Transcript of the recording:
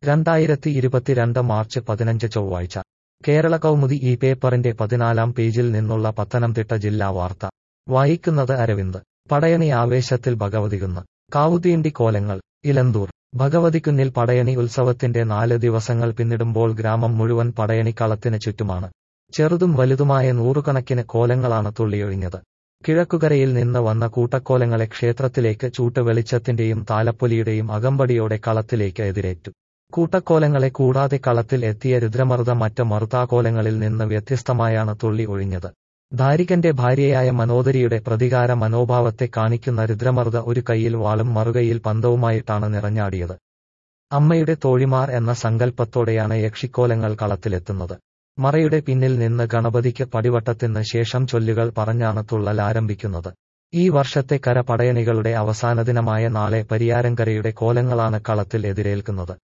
രണ്ടായിരത്തി ഇരുപത്തിരണ്ട് മാർച്ച് പതിനഞ്ച് ചൊവ്വാഴ്ച കേരള കൗമുദി ഈ പേപ്പറിന്റെ പതിനാലാം പേജിൽ നിന്നുള്ള പത്തനംതിട്ട ജില്ലാ വാർത്ത വായിക്കുന്നത് അരവിന്ദ് പടയണി ആവേശത്തിൽ ഭഗവതികുന്ന് കാവുതീണ്ടി കോലങ്ങൾ ഇലന്തൂർ ഭഗവതിക്കുന്നിൽ പടയണി ഉത്സവത്തിന്റെ നാല് ദിവസങ്ങൾ പിന്നിടുമ്പോൾ ഗ്രാമം മുഴുവൻ പടയണിക്കളത്തിന് ചുറ്റുമാണ് ചെറുതും വലുതുമായ നൂറുകണക്കിന് കോലങ്ങളാണ് തുള്ളിയൊഴിഞ്ഞത് കിഴക്കുകരയിൽ നിന്ന് വന്ന കൂട്ടക്കോലങ്ങളെ ക്ഷേത്രത്തിലേക്ക് ചൂട്ട് വെളിച്ചത്തിന്റെയും താലപ്പൊലിയുടെയും അകമ്പടിയോടെ കളത്തിലേക്ക് എതിരേറ്റു കൂട്ടക്കോലങ്ങളെ കൂടാതെ കളത്തിൽ എത്തിയ രുദ്രമർദ്ദ മറ്റ് മറുതാകോലങ്ങളിൽ നിന്ന് വ്യത്യസ്തമായാണ് തുള്ളി ഒഴിഞ്ഞത് ധാരികന്റെ ഭാര്യയായ മനോദരിയുടെ പ്രതികാര മനോഭാവത്തെ കാണിക്കുന്ന രുദ്രമർദ്ദ ഒരു കൈയിൽ വാളും മറുകൈയിൽ പന്തവുമായിട്ടാണ് നിറഞ്ഞാടിയത് അമ്മയുടെ തോഴിമാർ എന്ന സങ്കല്പത്തോടെയാണ് യക്ഷിക്കോലങ്ങൾ കളത്തിലെത്തുന്നത് മറയുടെ പിന്നിൽ നിന്ന് ഗണപതിക്ക് പടിവട്ടത്തിന് ശേഷം ചൊല്ലുകൾ പറഞ്ഞാണ് തുള്ളൽ ആരംഭിക്കുന്നത് ഈ വർഷത്തെ കര പടയണികളുടെ അവസാന ദിനമായ നാളെ പരിയാരങ്കരയുടെ കോലങ്ങളാണ് കളത്തിൽ എതിരേൽക്കുന്നത്